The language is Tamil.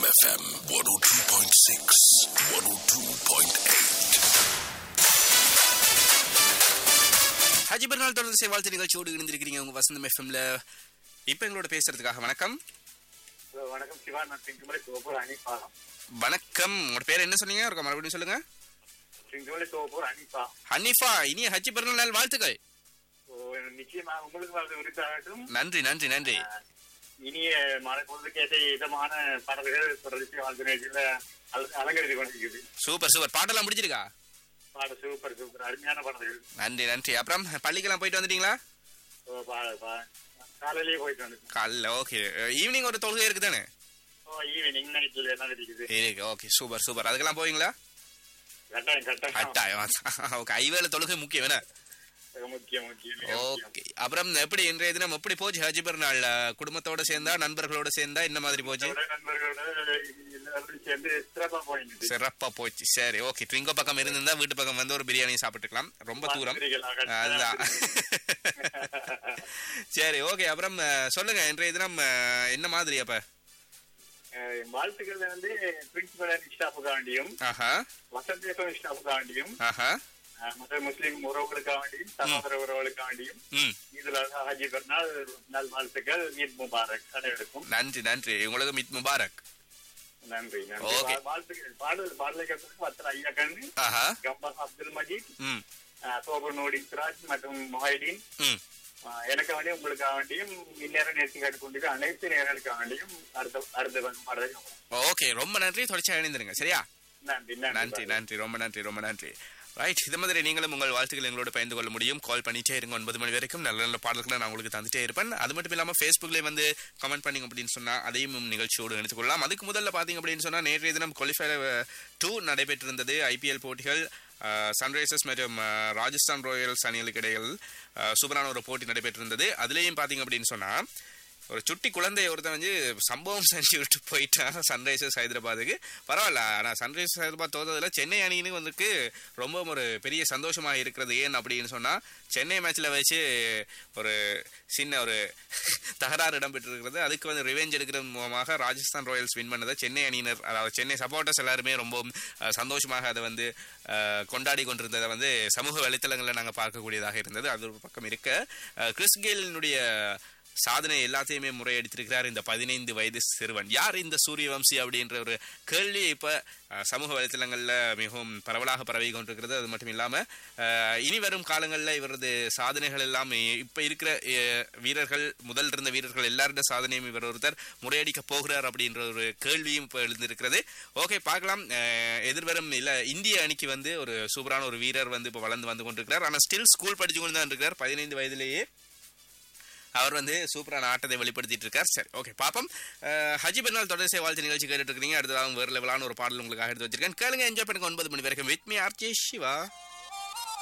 FM 102.6, 102.8. ஹஜி பெருநாள் தொடர்ந்து சேவாழ்த்து நிகழ்ச்சியோடு இணைந்திருக்கிறீங்க உங்க வசந்தம் எஃப்எம்ல இப்ப எங்களோட பேசுறதுக்காக வணக்கம் ஹலோ, வணக்கம் சிவா நான் சிங்குமலை சோப்பூர் அனிப்பா வணக்கம் உங்களோட பேர் என்ன சொன்னீங்க ஒரு மறுபடியும் சொல்லுங்க சிங்குமலை சோப்பூர் அனிப்பா ஹனிஃபா இனிய ஹஜ்ஜி பெருநாள் நாள் வாழ்த்துக்கள் ஓ, நிச்சயமா உங்களுக்கு வாழ்த்து உரித்தாகட்டும் நன்றி நன்றி நன்றி இனிய மழை பொழுதுக்கேற்ற இதமான பாடல்கள் தொடர்ச்சி வாழ்த்து நிகழ்ச்சியில அல- அலங்கரித்து கொண்டிருக்குது சூப்பர் சூப்பர் பாட்டெல்லாம் முடிச்சிருக்கா பாட சூப்பர் சூப்பர் அருமையான பாடல்கள் நன்றி நன்றி அப்புறம் பள்ளிக்கெல்லாம் போயிட்டு வந்துட்டீங்களா ஓ, பா- பா- காலையிலேயே போயிட்டு வந்து காலைல ஓகே ஈவினிங் ஒரு தொழுகை இருக்கு தானே ஓ ஈவினிங் நைட்ல என்ன இருக்குது இருக்கு ஓகே சூப்பர் சூப்பர் அதுக்கெல்லாம் போவீங்களா கட்டாயம் கட்டாயம் கட்டாயம் ஓகே ஐவேல தொழுகை முக்கியம் என்ன முக்கியம் முக்கியம் மிக முக்கியம். ஓகே அப்புறம் எப்படி இன்றைய தினம் எப்படி போச்சு ஹஜ்ஜி பெருநாள் குடும்பத்தோட சேர்ந்தா நண்பர்களோட சேர்ந்தா என்ன மாதிரி போச்சு இதோட நண்பர்களோட எல்லாரும் சேர்ந்து சிறப்பா போயிட்டு சிறப்பா போச்சு சரி ஓகே ட்விங்கோ பக்கம் இருந்திருந்தா வீட்டு பக்கம் வந்து ஒரு பிரியாணி சாப்பிட்டுக்கலாம் ரொம்ப தூரம் அதுதான் சரி ஓகே அப்புறம் அஹ், சொல்லுங்க இன்றைய தினம் அஹ், என்ன மாதிரி அப்ப அஹ் வாழ்த்துக்கள் வந்து பிரின்சிபல் ஸ்டாஃபுக்காண்டியும் ஆஹா வசந்தேசம் ஸ்டாஃபுக்காண்டியும் ஆஹா மற்ற முஸ்லிம் உறவுகளுக்காண்டியும் சகோதர உறவுகளுக்காண்டியும் ம் இதுல ஹாஜி பெருநாள் நல் வாழ்த்துக்கள் ஈத் முபாரக் அனைவருக்கும் நன்றி நன்றி உங்களுக்கு மித் முபாரக் நன்றி நன்றி Okay. வா- வாழ்த்துக்கள் பாடல் பாடலை கேட்டதுக்கு வத்தர் ஐயா கண்ணு ஆஹா கம்பர் அப்துல் மஜீத் ம் சோபர் நோடி சிராஜ் மற்றும் மொஹைதீன் ம் அஹ் எனக்கு வேண்டியும் உங்களுக்காக வேண்டியும் இந்நேரம் நேர்த்தி கேட்டுக்கொண்டிருக்க அனைத்து நேர்களுக்காக வேண்டியும் அடுத்த அடுத்த பாடல் ஓகே ரொம்ப நன்றி தொடர்ச்சியாக இணைந்திருங்க சரியா நன்றி நன்றி நன்றி ரொம்ப நன்றி ரொம்ப நன்றி ரைட் இது மாதிரி நீங்களும் உங்கள் வாழ்த்துக்கள் எங்களோட பகிர்ந்து கொள்ள முடியும் கால் பண்ணிட்டே இருங்க ஒன்பது மணி வரைக்கும் நல்ல நல்ல பாடல்களை நான் உங்களுக்கு தந்துட்டே இருப்பேன் அது மட்டும் இல்லாமல் ஃபேஸ்புக்லேயே வந்து கமெண்ட் பண்ணிங்க அப்படின்னு சொன்னால் அதையும் நிகழ்ச்சியோடு இணைத்துக் கொள்ளலாம் அதுக்கு முதல்ல பார்த்தீங்க அப்படின்னு சொன்னால் நேற்றைய தினம் குவாலிஃபயர் டூ நடைபெற்றிருந்தது ஐபிஎல் போட்டிகள் சன்ரைசர்ஸ் மற்றும் அஹ், ராஜஸ்தான் ராயல்ஸ் அணிகளுக்கு இடையில் அஹ், சூப்பரான ஒரு போட்டி நடைபெற்றிருந்தது அதுலேயும் பார்த்தீங்க அப்படின்னு சொன்னால் ஒரு சுட்டி குழந்தைய ஒருத்தன் வந்து சம்பவம் செஞ்சு விட்டு போயிட்டான் சன்ரைசர்ஸ் ஹைதராபாத்துக்கு பரவாயில்ல ஆனால் சன்ரைசர்ஸ் ஹைதராபாத் தோத்ததில் சென்னை அணின்னு வந்துக்கு ரொம்ப ஒரு பெரிய சந்தோஷமாக இருக்கிறது ஏன் அப்படின்னு சொன்னால் சென்னை மேட்ச்சில் வச்சு ஒரு சின்ன ஒரு தகராறு இடம்பெற்றிருக்கிறது அதுக்கு வந்து ரிவெஞ்ச் எடுக்கிறது மூலமாக ராஜஸ்தான் ராயல்ஸ் வின் பண்ணதை சென்னை அணியினர் அதாவது சென்னை சப்போர்ட்டர்ஸ் எல்லாருமே ரொம்ப அஹ், சந்தோஷமாக அதை வந்து அஹ், கொண்டாடி கொண்டிருந்ததை வந்து சமூக வலைத்தளங்களில் நாங்கள் பார்க்கக்கூடியதாக இருந்தது அது ஒரு பக்கம் இருக்க அஹ், கிறிஸ் கெயிலினுடைய சாதனை எல்லாத்தையுமே முறையடித்திருக்கிறார் இந்த பதினைந்து வயது சிறுவன் யார் இந்த சூரியவம்சி அப்படின்ற ஒரு கேள்வி இப்ப அஹ், சமூக வலைத்தளங்கள்ல மிகவும் பரவலாக பரவி கொண்டிருக்கிறது அது மட்டும் இல்லாம அஹ், இனி வரும் காலங்களில் இவரது சாதனைகள் எல்லாம் இ- இப்ப இருக்கிற அஹ், வீரர்கள் முதல் இருந்த வீரர்கள் எல்லாரோட சாதனையும் இவர் ஒருத்தர் முறையடிக்க போகிறார் அப்படின்ற ஒரு கேள்வியும் இப்ப எழுந்திருக்கிறது ஓகே பார்க்கலாம் அஹ், எதிர்வரும் இல்ல இந்திய அணிக்கு வந்து ஒரு சூப்பரான ஒரு வீரர் வந்து இப்ப வளர்ந்து வந்து கொண்டிருக்கிறார் ஆனா ஸ்டில் ஸ்கூல் படிச்சு கொண்டு தான் இருக்கிறார் பதினைந்து வயதிலேயே அவர் வந்து சூப்பரான ஆட்டத்தை வெளிப்படுத்திட்டு இருக்கார் சரி ஓகே பாப்போம் அஹ், ஹஜி பெருநாள் தொடர்ச்சி வாழ்த்து நிகழ்ச்சி கேட்டுட்டு இருக்கீங்க அடுத்ததாக வேறு லெவலான ஒரு பாடல் உங்களுக்காக எடுத்து வச்சிருக்கேன் கேளுங்க என்ஜாய் பண்ணுங்க ஒன்பது மணி வரைக்கும் வித் மீ ஆர்ஜே சிவா